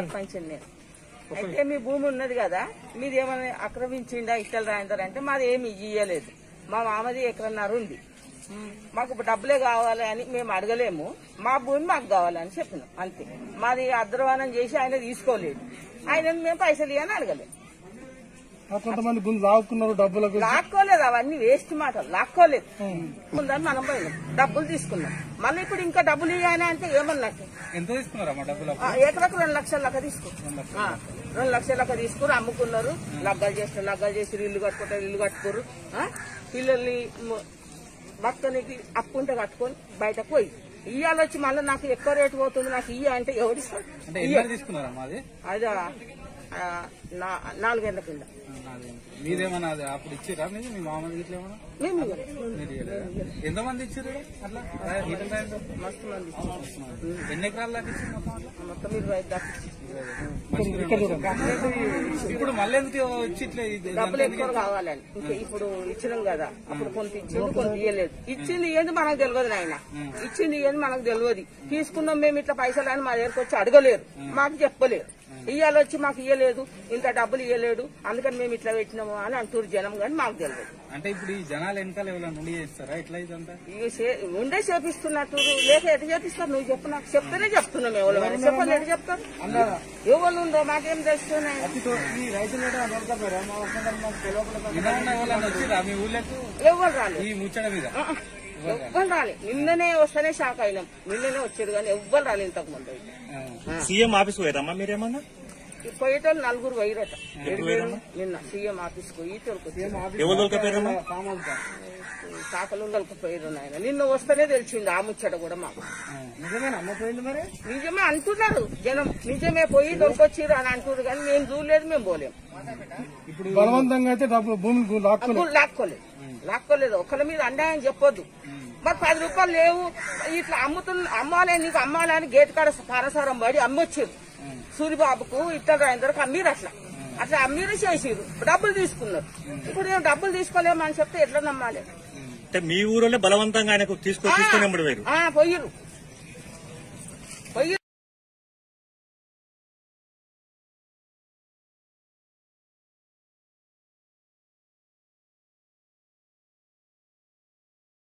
సర్పంచ్ నేను అయితే మీ భూమి ఉన్నది కదా మీది ఏమైనా ఆక్రమించిండా ఇట్టలు రాయిందరు అంటే మాది ఏమి ఇయ్యలేదు మా మామది ఎక్కడన్నారు ఉంది మాకు డబ్బులే కావాలి అని మేము అడగలేము మా భూమి మాకు కావాలని చెప్పినాం అంతే మాది అద్రవానం చేసి ఆయన తీసుకోలేదు ఆయన మేము పైసలు ఇవ్వని అడగలేదు ఆ కొంతమంది గుండు లాక్కున్నారు డబ్బులకు లాక్కోలేదు అవన్నీ వేస్ట్ మాటలు లాక్కోలేదు ముందని మనం పోయినాం డబ్బులు తీసుకున్నాం మళ్ళీ ఇప్పుడు ఇంకా డబ్బులు ఇవ్వాలి అంటే ఏమన్నట్టు ఎంత తీసుకున్నారమ్మా డబ్బులు ఆ, ఎకరకు రెండు లక్షల లెక్క తీసుకున్నారు ఆ, రెండు లక్షల లెక్క తీసుకుని అమ్ముకున్నారు లగ్గాలు చేస్తారు లగ్గాలు చేసి ఇల్లు కట్టుకుంటారు ఇల్లు కట్టుకోరు ఆ, పిల్లల్ని మ- భక్తునికి అప్పు ఉంటే కట్టుకొని బయటకు పోయి ఇయ్యాలి వచ్చి మళ్ళీ నాకు ఎక్కువ రేటు పోతుంది నాకు ఇయ్య అంటే ఎవడిస్తాడు అంటే ఎన్ని తీసుకున్నారమ్మా అది అది ఆ, నా- నాలుగేళ్ల కింద మీరేమన్నా అది అప్పుడు ఇచ్చిరా మీరు మీ మామ ఇట్లా ఏమన్నా మేము మీరు ఇయ్యలేదా? ఎంతమంది ఇచ్చారు అట్లా అదే ఈటల రాయలు? మస్తు మంది ఇచ్చారు. ఎన్ని ఎకరాలు దాకా ఇచ్చారు మొత్తం అట్లా? మొత్తం ఇరవై ఐదు దాకా ఇచ్చారు. ఇక్కడ చూడండి ఇప్పుడు మళ్ళీ ఎందుకు వచ్చి ఇట్లా ఇది- డబ్బులు ఎక్కువ కావాలని ఇంకా ఇప్పుడు ఇచ్చినాం కదా అప్పుడు కొంత ఇచ్చింది కొంత ఇయ్యలేదు ఇచ్చింది ఏంది మనకు తెలియదు నాయన ఇచ్చింది ఏంది మనకు తెలియదు తీసుకున్నాం మేము ఇట్లా పైసలు అని మా దగ్గరకు వచ్చి అడగలేరు మాకు చెప్పలేరు ఇయ్యాలి వచ్చి మాకు ఇయ్యలేదు ఇంత డబ్బులు ఇయ్యలేడు అందుకని మేము ఇట్లా పెట్టినాము అని అంటారు జనం కానీ మాకు తెలియదు అంటే ఇప్పుడు ఈ జనాలు వెనకాల ఎవరైనా నుండి చేస్తారా ఎట్లా ఇదంతా ఇక చే- ఉండే చేపిస్తున్నట్టు లేక ఎటు చేపిస్తారు నువ్వు చెప్పు నాకు చెప్తేనే చెప్తున్నాం ఎవరు అని చెప్పండి ఎటు చెప్తారు ఎవరు ఉందో మాకేం తెలుస్తున్నాయి నిన్న ఎవరైనా వచ్చిరా మీ ఊళ్ళకు ఎవరు రాలేదు ఈ ముచ్చట మీద ఎవ్వరు రాలే నిన్ననే వస్తేనే షాక్ అయినాం నిన్ననే వచ్చారు కానీ ఎవ్వరు రాలే ఇంతకు ముందు అయితే. ఆ. సీఎం ఆఫీస్ పోయారమ్మా మీరేమన్నా ఈ పోయేటోళ్ళు నలుగురు పోయిరట నిన్న సీఎం ఆఫీస్ పోయి తొలుకొచ్చారు ఎవరు దొరకపోయారమ్మా కాకలు పోయారు నాయన నిన్న వస్తేనే తెలిసింది ఆ ముచ్చట కూడా మాకు నిజమే అంటున్నారు జనం నిజమే పోయి దొరికొచ్చిర్రు అని అంటున్నారు కానీ మేము చూడలేదు మేము పోలేము బలవంతంగా అయితే డబ్బులు భూమిని లాక్కోలేదు డబ్బులు లాక్కోలేదు లాక్కోలేదు ఒకళ్ళ మీద అన్యాయం చెప్పొద్దు మరి పది రూపాయలు లేవు ఇట్లా అమ్ముతున్న అమ్మాలే నీకు అమ్మాలని గేట్ కాడ పారసారం పడి అమ్మొచ్చారు సూరిబాబుకు ఇట్లా అందరికి అమ్మిరు అట్లా అట్లా అమ్మిరు చేసిరు డబ్బులు తీసుకున్నారు ఇప్పుడు ఏం డబ్బులు తీసుకోలేమని చెప్తే ఎట్లా నమ్మాలి అంటే మీ ఊరోళ్ళే బలవంతంగా ఆయనకు తీసుకొని తీసుకుని వెంబడి పోయారు ఆ, పోయిర్రు